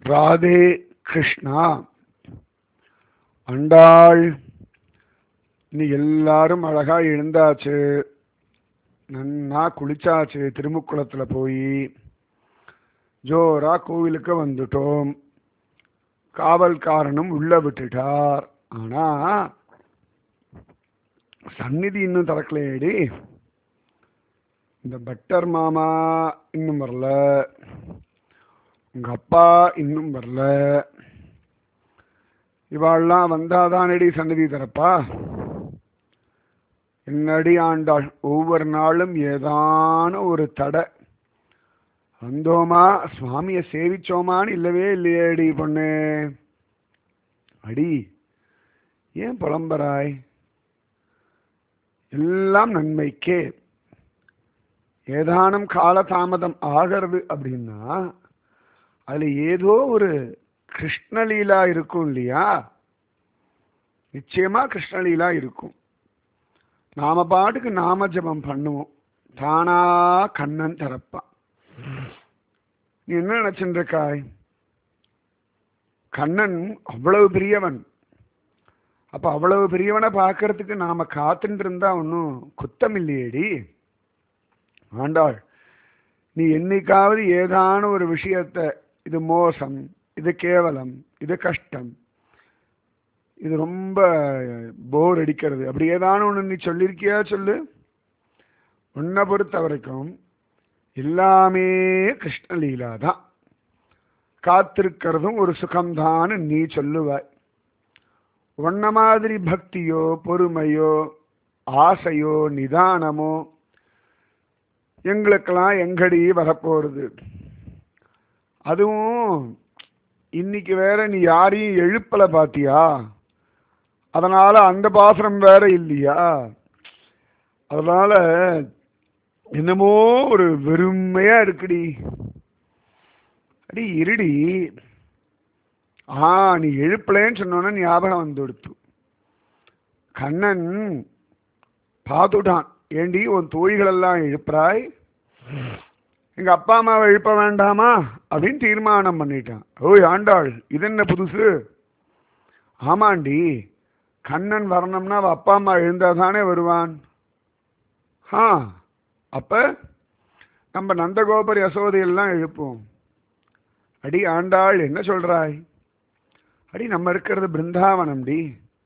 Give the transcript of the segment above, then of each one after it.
ராதே கிருஷ்ணா அண்டாள் நீ எல்லாரும் அழகா எழுந்தாச்சு நன்னா குளிச்சாச்சு திருமுக்குளத்துல போய் ஜோரா கோவிலுக்கு வந்துட்டோம் காவல்காரனும் உள்ள விட்டுட்டார் ஆனா சந்நிதி இன்னும் திறக்கலையேடி இந்த பட்டர் மாமா இன்னும் வரல உங்க அப்பா இன்னும் வரல இவாள்லாம் வந்தாதானடி சன்னதி திறப்பா என்னடி ஆண்டாள் ஒவ்வொரு நாளும் ஏதான ஒரு தடை வந்தோமா சுவாமியை சேவிச்சோமான்னு இல்லவே இல்லையேடி பொண்ணு அடி ஏன் புலம்பராய் எல்லாம் நன்மைக்கே ஏதானும் காலதாமதம் ஆகிறது அப்படின்னா அதுல ஏதோ ஒரு கிருஷ்ணலீலா இருக்கும் இல்லையா நிச்சயமா கிருஷ்ணலீலா இருக்கும் நாம பாட்டுக்கு நாம ஜபம் பண்ணுவோம் தானா கண்ணன் திறப்பான் நீ என்ன நினைச்சுட்டு இருக்காய் கண்ணன் அவ்வளவு பெரியவன் அப்ப அவ்வளவு பெரியவனை பார்க்கறதுக்கு நாம காத்துட்டு இருந்தா ஒன்றும் குத்தம் இல்லையேடி ஆண்டாள் நீ என்னைக்காவது ஏதான ஒரு விஷயத்த இது மோசம் இது கேவலம் இது கஷ்டம் இது ரொம்ப போர் அடிக்கிறது அப்படி ஏதான ஒன்று நீ சொல்லியிருக்கியா சொல்லு உன்னை பொறுத்த வரைக்கும் எல்லாமே கிருஷ்ணலீலா தான் காத்திருக்கிறதும் ஒரு சுகம்தான்னு நீ சொல்லுவாய் உன்ன மாதிரி பக்தியோ பொறுமையோ ஆசையோ நிதானமோ எங்களுக்கெல்லாம் எங்கடி வரப்போறது அதுவும் இன்னைக்கு வேற நீ யாரையும் எழுப்பல பாத்தியா அதனால அந்த பாசனம் வேற இல்லையா அதனால என்னமோ ஒரு வெறுமையா இருக்குடி அடி இருடி ஆ நீ எழுப்பலேன்னு சொன்னோன்னா ஞாபகம் வந்து கொடுத்து கண்ணன் பார்த்துட்டான் ஏண்டி உன் தோழிகளெல்லாம் எழுப்புறாய் எங்க அப்பா அம்மாவை எழுப்ப வேண்டாமா அப்படின்னு தீர்மானம் பண்ணிட்டான் ஓய் ஆண்டாள் இது என்ன புதுசு ஆமாண்டி கண்ணன் வரணும்னா அவ அப்பா அம்மா எழுந்தா தானே வருவான் ஆ அப்ப நம்ம நந்தகோபர் யசோதையெல்லாம் எழுப்புவோம் அடி ஆண்டாள் என்ன சொல்றாய் அடி நம்ம இருக்கிறது பிருந்தாவனம்டி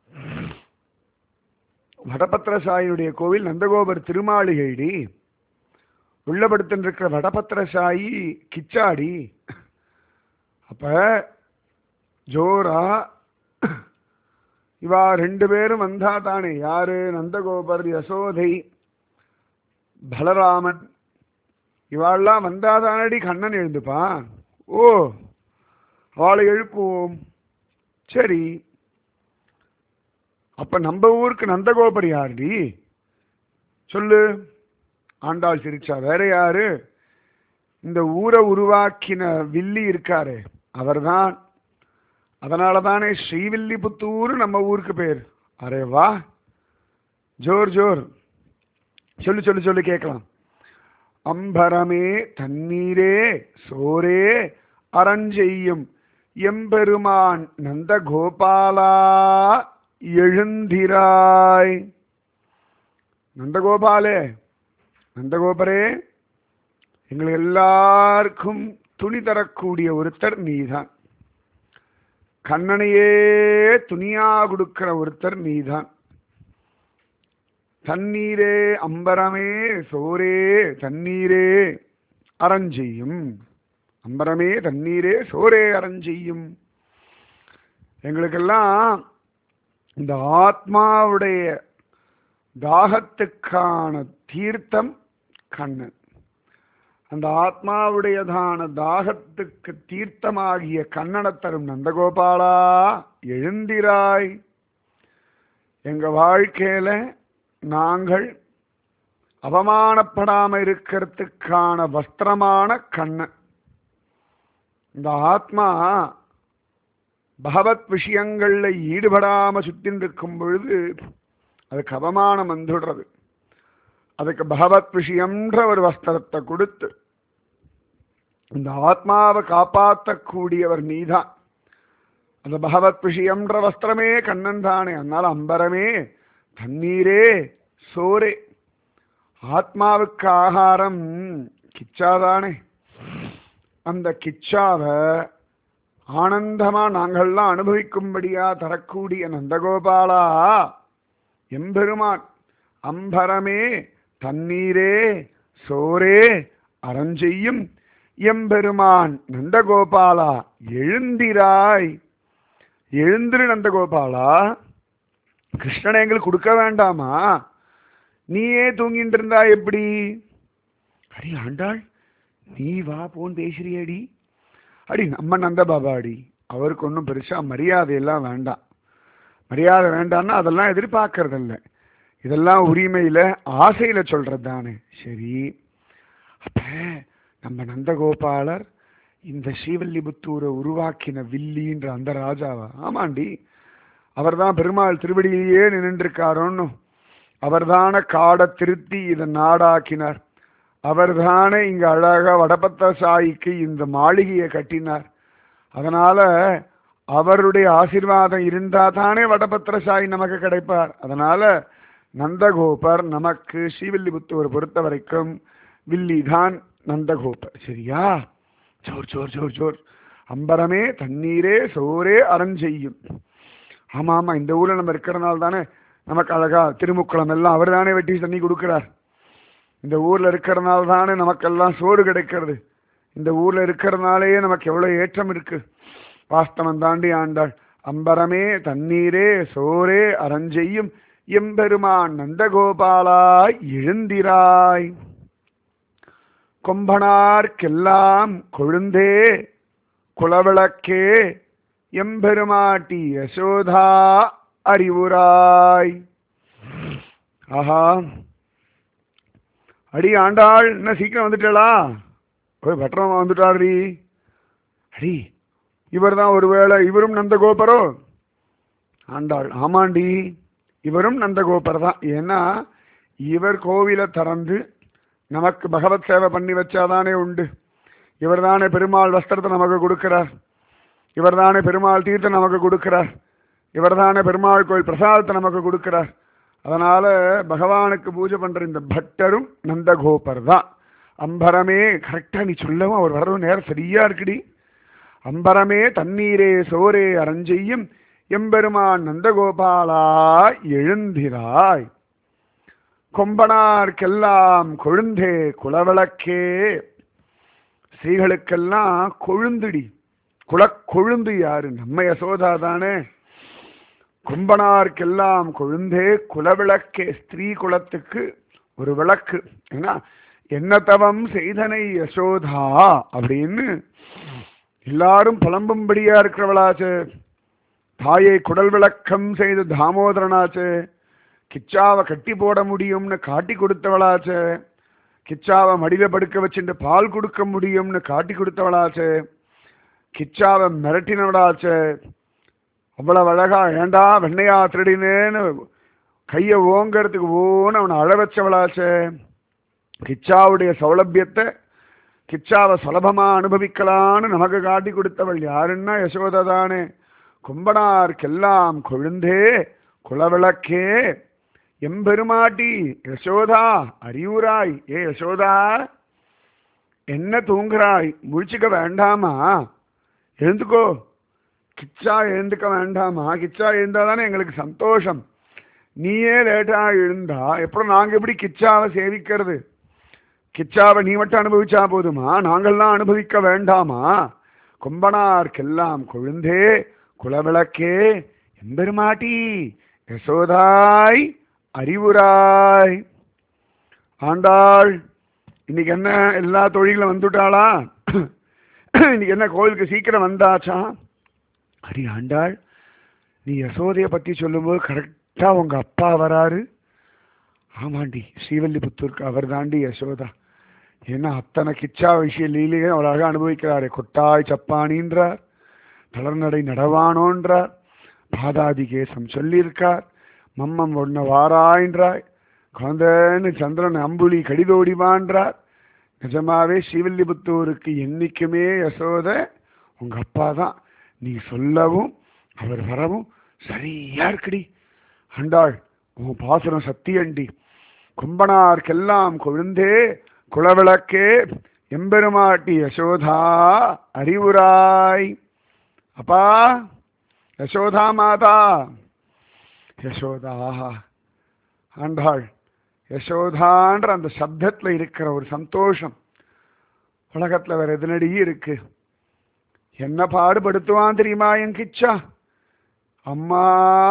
வடபத்திரசாயினுடைய கோவில் நந்தகோபர் திருமாளிகைடி உள்ளபடுத்தின் இருக்கிற வடபத்திரசாயி கிச்சாடி அப்ப ஜோரா இவா ரெண்டு பேரும் வந்தா தானே யாரு நந்தகோபர் யசோதை பலராமன் இவாள்லாம் வந்தாதானடி கண்ணன் எழுந்துப்பான் ஓ அவளை எழுப்புவோம் சரி அப்ப நம்ம ஊருக்கு நந்தகோபர் யாருடி சொல்லு ஆண்டாள் சிரிச்சா வேற யாரு இந்த ஊரை உருவாக்கின வில்லி இருக்காரு அவர்தான் அதனால தானே ஸ்ரீவில்லிபுத்தூர் நம்ம ஊருக்கு பேர் அரே வா ஜோர் ஜோர் சொல்லு சொல்லு சொல்லு கேட்கலாம் அம்பரமே தண்ணீரே சோரே அரஞ்செய்யும் எம்பெருமான் நந்தகோபாலா எழுந்திராய் நந்தகோபாலே நந்தகோபரே எங்களுக்கு எல்லாருக்கும் துணி தரக்கூடிய ஒருத்தர் நீதான் கண்ணனையே துணியா கொடுக்கிற ஒருத்தர் நீதான் தண்ணீரே அம்பரமே சோரே தண்ணீரே அரஞ்செய்யும் அம்பரமே தண்ணீரே சோரே அரஞ்செய்யும் எங்களுக்கெல்லாம் இந்த ஆத்மாவுடைய தாகத்துக்கான தீர்த்தம் கண்ணன் அந்த ஆத்மாவுடையதான தாகத்துக்கு தீர்த்தமாகிய கண்ணனை தரும் நந்தகோபாலா எழுந்திராய் எங்க வாழ்க்கையில நாங்கள் அவமானப்படாம இருக்கிறதுக்கான வஸ்திரமான கண்ணன் இந்த ஆத்மா பகவத் விஷயங்கள்ல ஈடுபடாம சுத்தின் இருக்கும் பொழுது அதுக்கு அவமானம் வந்துடுறது அதுக்கு பகவத் விஷயம்ன்ற ஒரு வஸ்திரத்தை கொடுத்து இந்த ஆத்மாவை காப்பாற்றக்கூடியவர் நீதான் அந்த பகவத் விஷயம்ன்ற வஸ்திரமே கண்ணன் தானே அதனால அம்பரமே தண்ணீரே சோரே ஆத்மாவுக்கு ஆகாரம் கிச்சாதானே அந்த கிச்சாவை ஆனந்தமா நாங்கள்லாம் அனுபவிக்கும்படியா தரக்கூடிய நந்தகோபாலா எம்பெருமான் அம்பரமே தண்ணீரே சோரே அரஞ்செய்யும் எம்பெருமான் நந்தகோபாலா எழுந்திராய் எழுந்திரு நந்தகோபாலா கிருஷ்ணனை எங்களுக்கு கொடுக்க வேண்டாமா நீயே தூங்கிட்டு இருந்தா எப்படி அடி ஆண்டாள் நீ வா போன் பேசுறியடி அடி நம்ம நந்த பாபா அடி அவருக்கு ஒன்றும் பெருசா மரியாதையெல்லாம் வேண்டாம் மரியாதை வேண்டாம்னா அதெல்லாம் எதிர்பார்க்கறது இல்லை இதெல்லாம் உரிமையில ஆசையில சொல்றது தானே சரி அப்ப நம்ம நந்தகோபாலர் இந்த ஸ்ரீவல்லிபுத்தூரை உருவாக்கின வில்லின்ற அந்த ராஜாவா ஆமாண்டி அவர்தான் பெருமாள் திருவடியிலேயே நின்றுருக்காரோன்னு அவர்தான காடை திருத்தி இதை நாடாக்கினார் அவர்தானே இங்க அழகா வடபத்த சாயிக்கு இந்த மாளிகையை கட்டினார் அதனால அவருடைய ஆசீர்வாதம் இருந்தா தானே வடபத்திர சாயி நமக்கு கிடைப்பார் அதனால நந்தகோபர் நமக்கு ஸ்ரீவில்லிபுத்தூர் பொறுத்த வரைக்கும் வில்லி தான் நந்தகோபர் சரியா சோர் சோர் சோர் சோர் அம்பரமே தண்ணீரே சோரே அரஞ்செய்யும் ஆமா ஆமா இந்த ஊர்ல நம்ம இருக்கிறனால தானே நமக்கு அழகா திருமுக்குளம் எல்லாம் அவர் தானே வெட்டி தண்ணி கொடுக்கிறார் இந்த ஊர்ல இருக்கிறனால தானே நமக்கெல்லாம் சோறு கிடைக்கிறது இந்த ஊர்ல இருக்கிறனாலேயே நமக்கு எவ்வளவு ஏற்றம் இருக்கு வாஸ்தவம் தாண்டி ஆண்டாள் அம்பரமே தண்ணீரே சோரே அரஞ்செய்யும் எம்பெருமான் நந்தகோபாலாய் எழுந்திராய் கொம்பனார்க்கெல்லாம் கொழுந்தே குலவிளக்கே எம்பெருமாட்டி யசோதா அறிவுராய் ஆஹா அடி ஆண்டாள் என்ன சீக்கிரம் வந்துட்டலா போய் பட்டரமா வந்துட்டாரி அடி இவர் தான் ஒருவேளை இவரும் நந்தகோபரோ ஆண்டாள் ஆமாண்டி இவரும் நந்தகோபர் தான் ஏன்னா இவர் கோவிலை திறந்து நமக்கு பகவத் சேவை பண்ணி வச்சாதானே உண்டு இவர் தானே பெருமாள் வஸ்திரத்தை நமக்கு கொடுக்கிறார் இவர் தானே பெருமாள் தீர்த்தம் நமக்கு கொடுக்கிறார் இவர் தானே பெருமாள் கோயில் பிரசாதத்தை நமக்கு கொடுக்கிறார் அதனால பகவானுக்கு பூஜை பண்ற இந்த பட்டரும் நந்தகோபர் தான் அம்பரமே கரெக்டா நீ சொல்லவும் அவர் வர்றதும் நேரம் சரியா இருக்குடி அம்பரமே தண்ணீரே சோரே அரஞ்செய்யும் எம்பெருமான் நந்தகோபாலா எழுந்திராய் கொம்பனார்க்கெல்லாம் கொழுந்தே குலவிளக்கே ஸ்ரீகளுக்கெல்லாம் கொழுந்துடி குலக்கொழுந்து யாரு நம்ம யசோதா தானே கொம்பனார்க்கெல்லாம் கொழுந்தே குலவிளக்கே ஸ்திரீ குலத்துக்கு ஒரு விளக்கு ஏன்னா என்ன தவம் செய்தனை யசோதா அப்படின்னு எல்லாரும் புலம்பும்படியா இருக்கிறவளாச்சு தாயை குடல் விளக்கம் செய்து தாமோதரனாச்சு கிச்சாவை கட்டி போட முடியும்னு காட்டி கொடுத்தவளாச்சு கிச்சாவை மடியில படுக்க வச்சுட்டு பால் கொடுக்க முடியும்னு காட்டி கொடுத்தவளாச்சு கிச்சாவை மிரட்டினவளாச்சு அவ்வளவு அழகா ஏண்டா வெண்ணையா திருடினேன்னு கையை ஓங்கிறதுக்கு ஓன்னு அவனை அழ வச்சவளாச்சே கிச்சாவுடைய சௌலபியத்தை கிச்சாவை சுலபமா அனுபவிக்கலான்னு நமக்கு காட்டி கொடுத்தவள் யாருன்னா யசோதா தானே கும்பனார்க்கெல்லாம் கொழுந்தே குலவிளக்கே எம்பெருமாட்டி யசோதா அறிவுராய் ஏ யசோதா என்ன தூங்குறாய் முழிச்சுக்க வேண்டாமா எழுந்துக்கோ கிச்சா எழுந்துக்க வேண்டாமா கிச்சா எழுந்தாதானே எங்களுக்கு சந்தோஷம் நீயே லேட்டா எழுந்தா எப்பறம் நாங்க எப்படி கிச்சாவை சேவிக்கிறது கிச்சாவை நீ மட்டும் அனுபவிச்சா போதுமா நாங்கள்லாம் அனுபவிக்க வேண்டாமா கொம்பனார்க்கெல்லாம் கொழுந்தே குலவிளக்கே எம்பெருமாட்டி யசோதாய் அறிவுராய் ஆண்டாள் இன்னைக்கு என்ன எல்லா தொழிலும் வந்துட்டாளா இன்னைக்கு என்ன கோயிலுக்கு சீக்கிரம் வந்தாச்சா அடி ஆண்டாள் நீ யசோதைய பத்தி சொல்லும்போது கரெக்டா உங்க அப்பா வராரு ஆமாண்டி ஸ்ரீவல்லிபுத்தூருக்கு அவர் தாண்டி யசோதா ஏன்னா அத்தனை கிச்சா விஷய லீலையே அழகாக அனுபவிக்கிறாரு கொட்டாய் சப்பானின்றார் தளர்நடை நடவானோன்றார் பாதாதி கேசம் சொல்லியிருக்கார் மம்மம் ஒன்ன வாராயின்றாய் குழந்தைன்னு சந்திரன் அம்புலி கடிதோடிவான்றார் நிஜமாவே ஸ்ரீவில்லிபுத்தூருக்கு என்னைக்குமே யசோத உங்க அப்பா தான் நீ சொல்லவும் அவர் வரவும் சரியா இருக்குடி ஆண்டாள் உன் பாசுரம் சத்தியண்டி கும்பனார்க்கெல்லாம் கொழுந்தே குளவிளக்கே எம்பெருமாட்டி யசோதா அறிவுராய் அப்பா யசோதா மாதா யசோதா ஆண்டாள் யசோதான்ற அந்த சப்தத்துல இருக்கிற ஒரு சந்தோஷம் உலகத்துல வேற எதுனடி இருக்கு என்ன பாடுபடுத்துவான் தெரியுமா என் கிச்சா அம்மா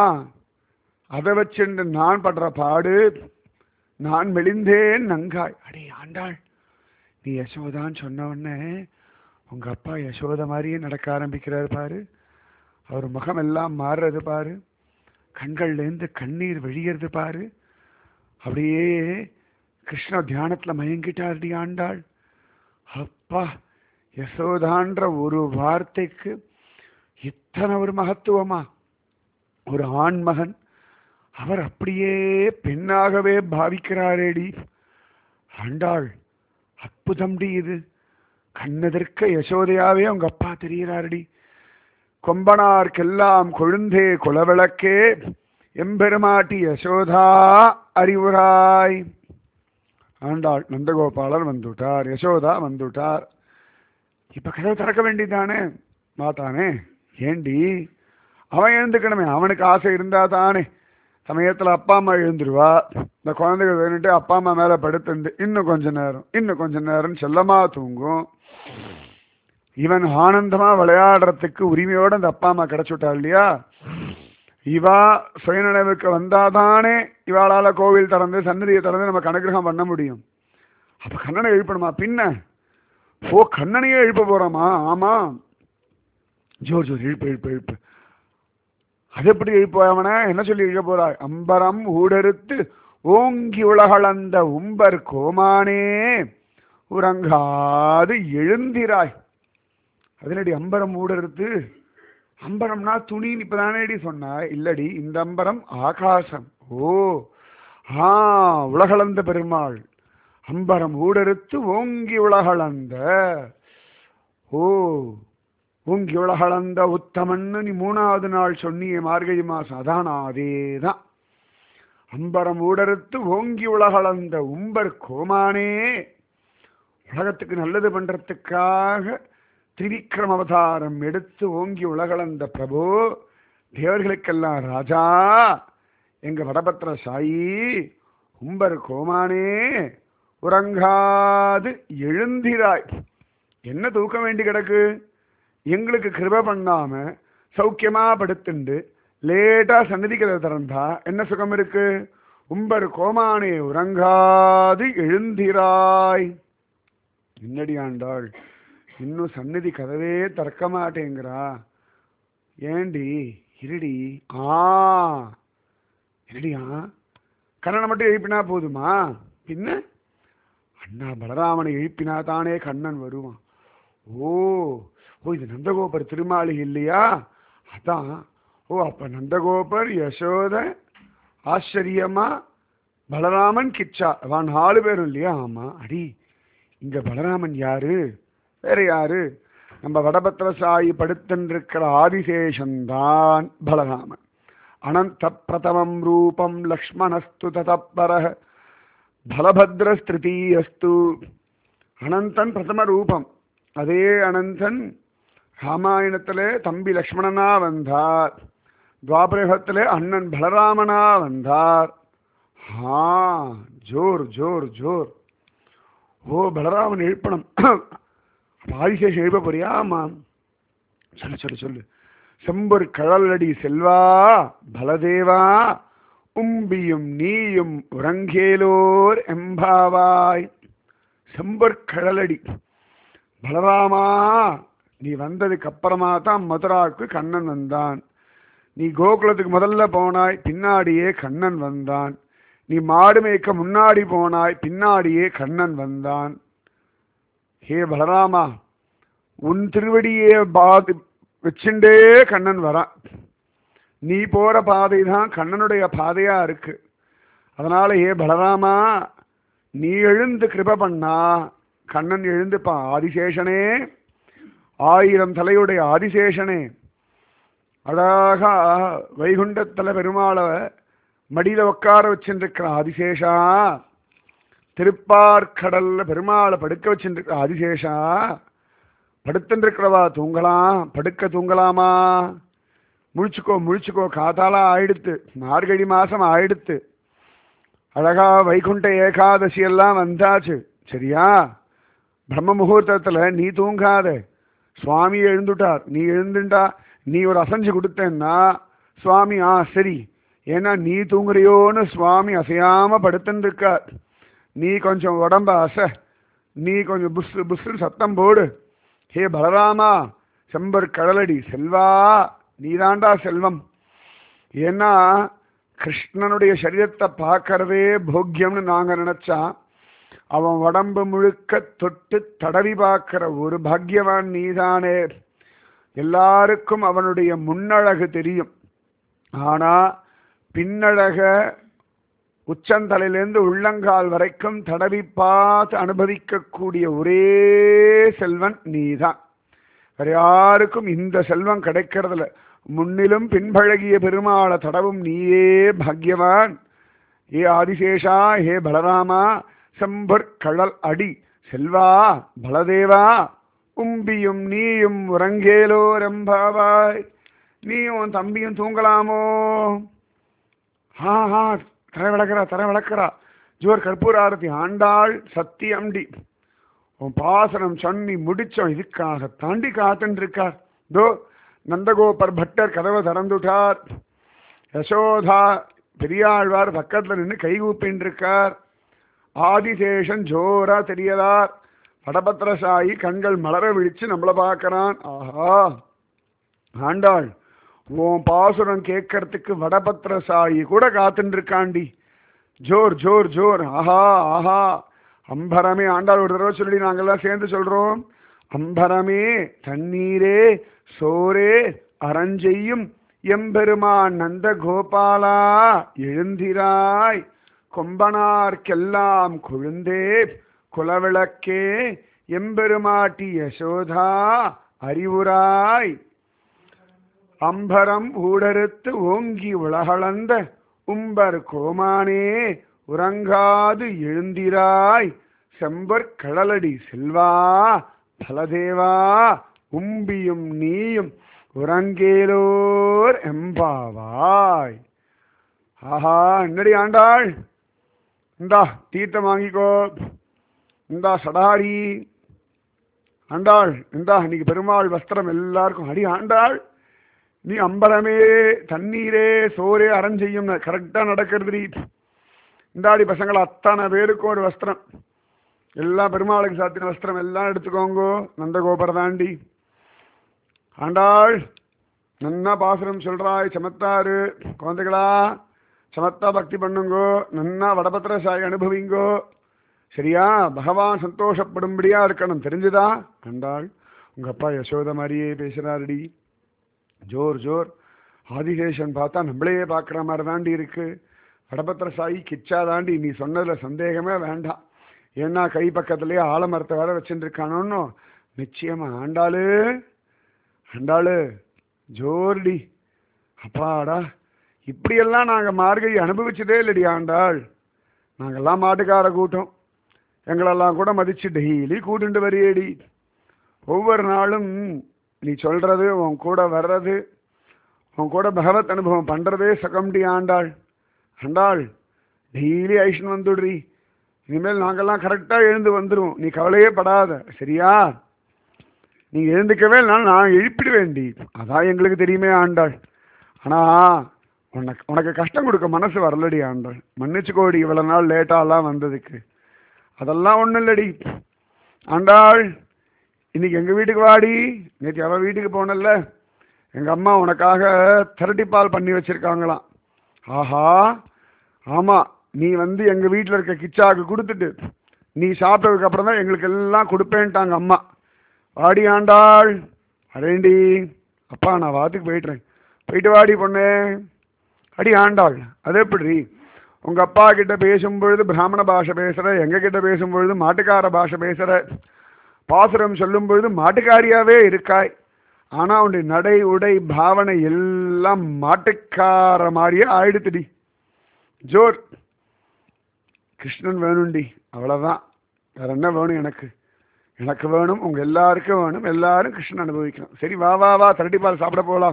அதை வச்சுண்டு நான் படுற பாடு நான் மெலிந்தேன் நங்காய் அடே ஆண்டாள் நீ யசோதான்னு சொன்ன உடனே உங்க அப்பா யசோத மாதிரியே நடக்க ஆரம்பிக்கிறாரு பாரு அவர் முகம் எல்லாம் மாறுறது பாரு கண்கள்லேருந்து கண்ணீர் வெளியறது பாரு அப்படியே கிருஷ்ண தியானத்துல மயங்கிட்டாருடி ஆண்டாள் அப்பா யசோதான்ற ஒரு வார்த்தைக்கு இத்தனை ஒரு மகத்துவமா ஒரு ஆண்மகன் அவர் அப்படியே பெண்ணாகவே பாவிக்கிறாரேடி ஆண்டாள் அற்புதம்டி இது கண்ணெதிர்க்க யசோதையாவே உங்க அப்பா தெரிகிறாரடி கொம்பனார்க்கெல்லாம் கொழுந்தே குலவிளக்கே எம்பெருமாட்டி யசோதா அறிவுராய் ஆண்டாள் நந்தகோபாலர் வந்துட்டார் யசோதா வந்துட்டார் இப்ப கதவை திறக்க வேண்டியதானே மாட்டானே ஏண்டி அவன் எழுந்துக்கணுமே அவனுக்கு ஆசை இருந்தா தானே சமயத்துல அப்பா அம்மா எழுந்துருவா இந்த குழந்தைகள் வேணுட்டு அப்பா அம்மா மேல படுத்துண்டு இன்னும் கொஞ்ச நேரம் இன்னும் கொஞ்ச நேரம் செல்லமா தூங்கும் இவன் ஆனந்தமா விளையாடுறதுக்கு உரிமையோட அந்த அப்பா அம்மா கிடைச்சுட்டா இல்லையா இவா சுயநினைவுக்கு வந்தாதானே இவாளால கோவில் திறந்து சன்னதியை திறந்து நம்ம கனகிரகம் பண்ண முடியும் அப்ப கண்ணனை எழுப்பணுமா பின்ன ஓ கண்ணனையே எழுப்ப போறோமா ஆமா ஜோர் ஜோர் எழுப்பு எழுப்பு எழுப்பு அது எப்படி எழுப்பவன என்ன சொல்லி எழுத போறாய் அம்பரம் ஊடறுத்து ஓங்கி உலகளந்த உம்பர் கோமானே உறங்காது எழுந்திராய் அதனடி அம்பரம் ஊடறுத்து அம்பரம்னா துணின்னு இப்பதானேடி சொன்னாய் இல்லடி இந்த அம்பரம் ஆகாசம் ஓ ஆ உலகளந்த பெருமாள் அம்பரம் ஊடறுத்து ஓங்கி உலகளந்த ஓ ஓங்கி உலகளந்த உத்தமன்னு நீ மூணாவது நாள் சொன்னியே மார்கழி மாசம் அதான் அதேதான் அம்பரம் ஊடறுத்து ஓங்கி உலகளந்த உம்பர் கோமானே உலகத்துக்கு நல்லது பண்றதுக்காக திரிவிக்ரம் அவதாரம் எடுத்து ஓங்கி உலகளந்த பிரபு தேவர்களுக்கெல்லாம் ராஜா எங்க வடபத்திர சாயி உம்பர் கோமானே உறங்காது எழுந்திராய் என்ன தூக்க வேண்டி கிடக்கு எங்களுக்கு கிருப பண்ணாம சௌக்கியமா படுத்துண்டு லேட்டா சன்னதி கதை திறந்தா என்ன சுகம் இருக்கு உம்பர் கோமானே உறங்காது எழுந்திராய் என்னடி ஆண்டாள் இன்னும் சந்நிதி கதவே திறக்க மாட்டேங்கிறா ஏண்டி இருடி ஆ இருடியா கண்ணனை மட்டும் எழுப்பினா போதுமா பின்ன அண்ணா பலராமனை எழுப்பினா தானே கண்ணன் வருவான் ஓ ஓ இது நந்தகோபர் திருமாளிகை இல்லையா அதான் ஓ அப்ப நந்தகோபர் யசோத ஆச்சரியமா பலராமன் கிச்சா அவன் நாலு பேரும் இல்லையா ஆமா அடி இங்க பலராமன் யாரு வேற யாரு நம்ம வடபத்திர சாயி படுத்திருக்கிற ஆதிசேஷன்தான் பலராமன் அனந்த பிரதமம் ரூபம் லக்ஷ்மணஸ்து ததப்பர பலபத்ரஸ்திருத்தீயஸ்து அனந்தன் பிரதம ரூபம் அதே அனந்தன் ராமாயணத்திலே தம்பி லக்ஷ்மணனா வந்தார் துவாபரகத்திலே அண்ணன் பலராமனா வந்தார் ஆ ஜோர் ஜோர் ஜோர் ஓ பலராமன் எழுப்பணும் ஆதிசேஷன் எழுப்ப போறியா ஆமா சொல்லு சொல்லு சொல்லு செம்பொர் கழலடி செல்வா பலதேவா உம்பியும் நீயும் உறங்கேலோர் எம்பாவாய் செம்பொர் கழலடி பலராமா நீ வந்ததுக்கு அப்புறமா தான் மதுராவுக்கு கண்ணன் வந்தான் நீ கோகுலத்துக்கு முதல்ல போனாய் பின்னாடியே கண்ணன் வந்தான் நீ மாடு மேய்க்க முன்னாடி போனாய் பின்னாடியே கண்ணன் வந்தான் ஹே பலராமா உன் திருவடியே பாதி வச்சுண்டே கண்ணன் வரான் நீ போற பாதை தான் கண்ணனுடைய பாதையா இருக்கு அதனால ஏ பலராமா நீ எழுந்து கிருப பண்ணா கண்ணன் எழுந்துப்பான் ஆதிசேஷனே ஆயிரம் தலையுடைய ஆதிசேஷனே அழகா வைகுண்டத்தல பெருமாளை மடியில உட்கார வச்சுருக்கிற ஆதிசேஷா திருப்பார்கடல்ல பெருமாளை படுக்க வச்சுருக்கிற ஆதிசேஷா படுத்துருக்கிறவா தூங்கலாம் படுக்க தூங்கலாமா முழிச்சுக்கோ முழிச்சுக்கோ காத்தால ஆயிடுத்து மார்கழி மாசம் ஆயிடுத்து அழகா வைகுண்ட ஏகாதசி எல்லாம் வந்தாச்சு சரியா பிரம்ம முகூர்த்தத்துல நீ தூங்காத சுவாமி எழுந்துட்டார் நீ எழுந்துட்டா நீ ஒரு அசைஞ்சு கொடுத்தேன்னா சுவாமி ஆ சரி ஏன்னா நீ தூங்குறியோன்னு சுவாமி அசையாம படுத்துன்னு இருக்கார் நீ கொஞ்சம் உடம்ப அசை நீ கொஞ்சம் புஸ் புஸ்ஸு சத்தம் போடு ஹே பலராமா செம்பர் கடலடி செல்வா நீதாண்டா செல்வம் ஏன்னா கிருஷ்ணனுடைய சரீரத்தை பார்க்கறதே போக்கியம்னு நாங்க நினைச்சா அவன் உடம்பு முழுக்க தொட்டு தடவி பார்க்கிற ஒரு பாக்கியவான் நீதானே எல்லாருக்கும் அவனுடைய முன்னழகு தெரியும் ஆனா பின்னழக உச்சந்தலையிலேருந்து உள்ளங்கால் வரைக்கும் தடவி பார்த்து அனுபவிக்கக்கூடிய ஒரே செல்வன் நீதான் வேற யாருக்கும் இந்த செல்வம் கிடைக்கிறதுல முன்னிலும் பின்பழகிய பெருமாளை தடவும் நீயே பாக்யவான் ஏ ஆதிசேஷா ஹே பலராமா செம்பர் கழல் அடி செல்வா பலதேவா உம்பியும் நீயும் உறங்கேலோ ரம்பாவாய் நீயும் உன் தம்பியும் தூங்கலாமோ ஹா ஹா தரை விளக்குறா தரை விளக்குறா ஜோர் கற்பூர ஆரத்தி ஆண்டாள் சத்தி அம்டி உன் பாசனம் சொன்னி முடிச்சோம் இதுக்காக தாண்டி காத்துன்னு இருக்கார் தோ நந்தகோபர் பட்டர் கதவை திறந்துட்டார் யசோதா பெரியாழ்வார் பக்கத்துல நின்று கைகூப்பின்னு இருக்கார் ஆதிசேஷன் ஜோரா தெரியலார் வடபத்திரசாயி கண்கள் மலர விழிச்சு நம்மள பார்க்கறான் ஆஹா ஆண்டாள் உன் பாசுரம் கேட்கறதுக்கு வடபத்திரசாயி கூட காத்துட்டு இருக்காண்டி ஜோர் ஜோர் ஜோர் ஆஹா ஆஹா அம்பரமே ஆண்டாள் ஒரு தடவை சொல்லி நாங்கெல்லாம் சேர்ந்து சொல்றோம் அம்பரமே தண்ணீரே சோரே அரஞ்செய்யும் எம்பெருமான் நந்த கோபாலா எழுந்திராய் கொம்பனார்க்கெல்லாம் கொழுந்தே குலவிளக்கே எம்பெருமாட்டி யசோதா அறிவுராய் அம்பரம் ஊடறுத்து ஓங்கி உலகளந்த உம்பர் கோமானே உறங்காது எழுந்திராய் செம்பற் கடலடி செல்வா பலதேவா உம்பியும் நீயும் உறங்கேலோர் எம்பாவாய் ஆஹா என்னடி ஆண்டாள் இந்தா தீர்த்தம் வாங்கிக்கோ இந்தா சடாரி ஆண்டாள் இந்தா இன்னைக்கு பெருமாள் வஸ்திரம் எல்லாருக்கும் அடி ஆண்டாள் நீ அம்பரமே தண்ணீரே சோரே அரஞ்செய்யும் கரெக்டாக நடக்கிறது இந்தாடி பசங்களை அத்தனை பேருக்கும் ஒரு வஸ்திரம் எல்லாம் பெருமாளுக்கு சாத்தின வஸ்திரம் எல்லாம் எடுத்துக்கோங்கோ நந்தகோபுர தாண்டி ஆண்டாள் நன்னா பாசுரம் சொல்றாய் சமத்தாரு குழந்தைகளா சமத்தா பக்தி பண்ணுங்கோ நன்னா வடபத்திர சாய் அனுபவிங்கோ சரியா பகவான் சந்தோஷப்படும்படியா இருக்கணும் தெரிஞ்சுதா ஆண்டாள் உங்க அப்பா யசோத மாதிரியே பேசுறாருடி ஜோர் ஜோர் ஆதிசேஷன் பார்த்தா நம்மளையே பார்க்குற மாதிரி தாண்டி இருக்கு வடபத்திர சாயி கிச்சா தாண்டி நீ சொன்னதுல சந்தேகமே வேண்டாம் ஏன்னா கை பக்கத்துலயே ஆலமரத்தை வேற வச்சுட்டு இருக்கானோன்னு நிச்சயமா ஆண்டாளு ஆண்டாளு ஜோர்டி அப்பாடா இப்படியெல்லாம் நாங்கள் மார்கழி அனுபவிச்சதே இல்லடி ஆண்டாள் நாங்கெல்லாம் மாட்டுக்கார கூட்டம் எங்களெல்லாம் கூட மதிச்சு டெய்லி கூட்டுண்டு வரியேடி ஒவ்வொரு நாளும் நீ சொல்றது உன் கூட வர்றது உன் கூட பகவத் அனுபவம் பண்றதே சகம்டி ஆண்டாள் ஆண்டாள் டெய்லி ஐஷன் வந்துடுறி இனிமேல் நாங்கெல்லாம் கரெக்டாக எழுந்து வந்துடும் நீ கவலையே படாத சரியா நீ எழுந்துக்கவே இல்லைனாலும் நான் எழுப்பிடுவேண்டி அதான் எங்களுக்கு தெரியுமே ஆண்டாள் ஆனால் உனக்கு உனக்கு கஷ்டம் கொடுக்க மனசு வரலடி ஆண்டாள் மன்னிச்சுக்கோடி இவ்வளோ நாள் லேட்டாலாம் வந்ததுக்கு அதெல்லாம் ஒன்றும் இல்லடி ஆண்டாள் இன்னைக்கு எங்கள் வீட்டுக்கு வாடி நேற்று அவள் வீட்டுக்கு போனல்ல எங்கள் அம்மா உனக்காக திரட்டி பால் பண்ணி வச்சுருக்காங்களாம் ஆஹா ஆமாம் நீ வந்து எங்கள் வீட்டில் இருக்க கிச்சாவுக்கு கொடுத்துட்டு நீ சாப்பிட்டதுக்கு அப்புறம் தான் எங்களுக்கு எல்லாம் கொடுப்பேன்ட்டாங்க அம்மா வாடி ஆண்டாள் அடேண்டி அப்பா நான் வாத்துக்கு போயிட்டுறேன் போயிட்டு வாடி பொண்ணு அடி ஆண்டாள் அது எப்படி உங்க அப்பா கிட்ட பேசும்பொழுது பிராமண பாஷை பேசுற எங்க கிட்ட பேசும்பொழுது மாட்டுக்கார பாஷை பேசுற பாசுரம் சொல்லும் பொழுது மாட்டுக்காரியாவே இருக்காய் ஆனா உன்னுடைய நடை உடை பாவனை எல்லாம் மாட்டுக்கார மாதிரியே ஆயிடுத்துடி ஜோர் கிருஷ்ணன் வேணும்டி அவ்வளவுதான் வேற என்ன வேணும் எனக்கு எனக்கு வேணும் உங்க எல்லாருக்கும் வேணும் எல்லாரும் கிருஷ்ணன் அனுபவிக்கணும் சரி வா வா வா திரட்டி பால் சாப்பிட போகலாம்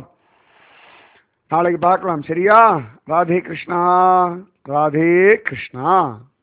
நாளைக்கு பார்க்கலாம் சரியா ராதே கிருஷ்ணா ராதே கிருஷ்ணா